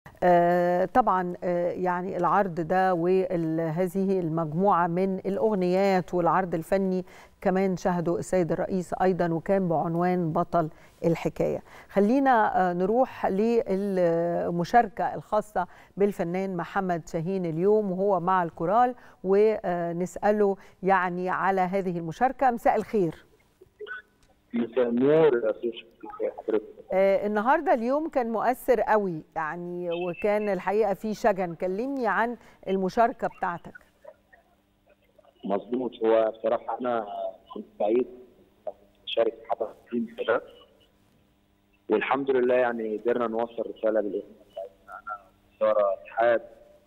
آه، طبعا آه، يعني العرض ده وهذه المجموعة من الأغنيات والعرض الفني كمان شهده السيد الرئيس أيضا وكان بعنوان بطل الحكاية خلينا آه، نروح للمشاركة الخاصة بالفنان محمد شاهين اليوم وهو مع الكورال ونسأله يعني على هذه المشاركة مساء الخير مساء النور يا استاذ شكري حضرتك آه، النهارده اليوم كان مؤثر قوي يعني وكان الحقيقه فيه شجن كلمني عن المشاركه بتاعتك مظبوط هو بصراحه انا كنت سعيد اشارك في حدث عظيم كده والحمد لله يعني قدرنا نوصل رساله بالاغنيه بتاعتنا انا ساره اتحاد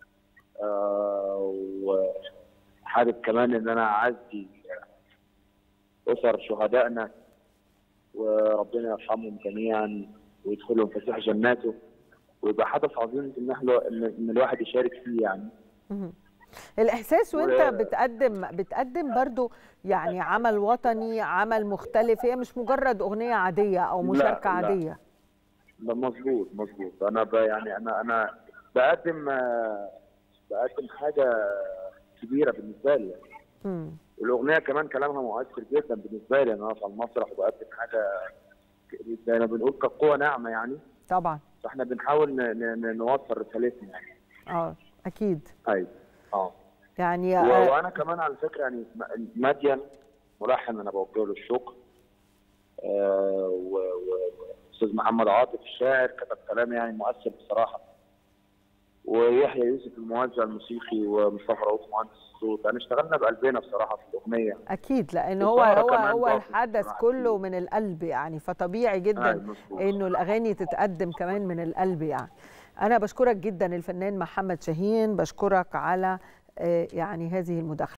آه وحابب كمان ان انا اعزي اسر شهدائنا وربنا يرحمهم جميعا ويدخلهم فسيح جناته ويبقى حدث عظيم ان احنا ان إن الواحد يشارك فيه يعني مهم. الاحساس وانت و- بتقدم بتقدم برضو يعني عمل وطني عمل مختلف هي مش مجرد اغنيه عاديه او لا، مشاركه لا. عاديه ده مظبوط مظبوط انا ب يعني انا انا بقدم آه، بقدم حاجه كبيره بالنسبه لي يعني. مم. والاغنيه كمان كلامها مؤثر جدا بالنسبه لي انا واقف على المسرح وبقدم حاجه زي ما بنقول كقوه ناعمه يعني طبعا فاحنا بنحاول ن- ن- ن- نوصل رسالتنا يعني اه اكيد ايوه اه يعني و- آه، وانا كمان على فكره يعني م- مدين ملحن انا بوجه له الشكر آه، و- و- واستاذ محمد عاطف الشاعر كتب كلام يعني مؤثر بصراحه ويحيى يوسف الموزع الموسيقي ومصطفى رؤوف مهندس الصوت يعني اشتغلنا بقلبنا بصراحه في الاغنيه اكيد لان هو وسارة هو كمان هو برضو الحدث بصراحة كله كتير. من القلب يعني فطبيعي أي جدا مظبوط. انه الاغاني تتقدم كمان من القلب يعني انا بشكرك جدا الفنان محمد شاهين بشكرك على آه، يعني هذه المداخله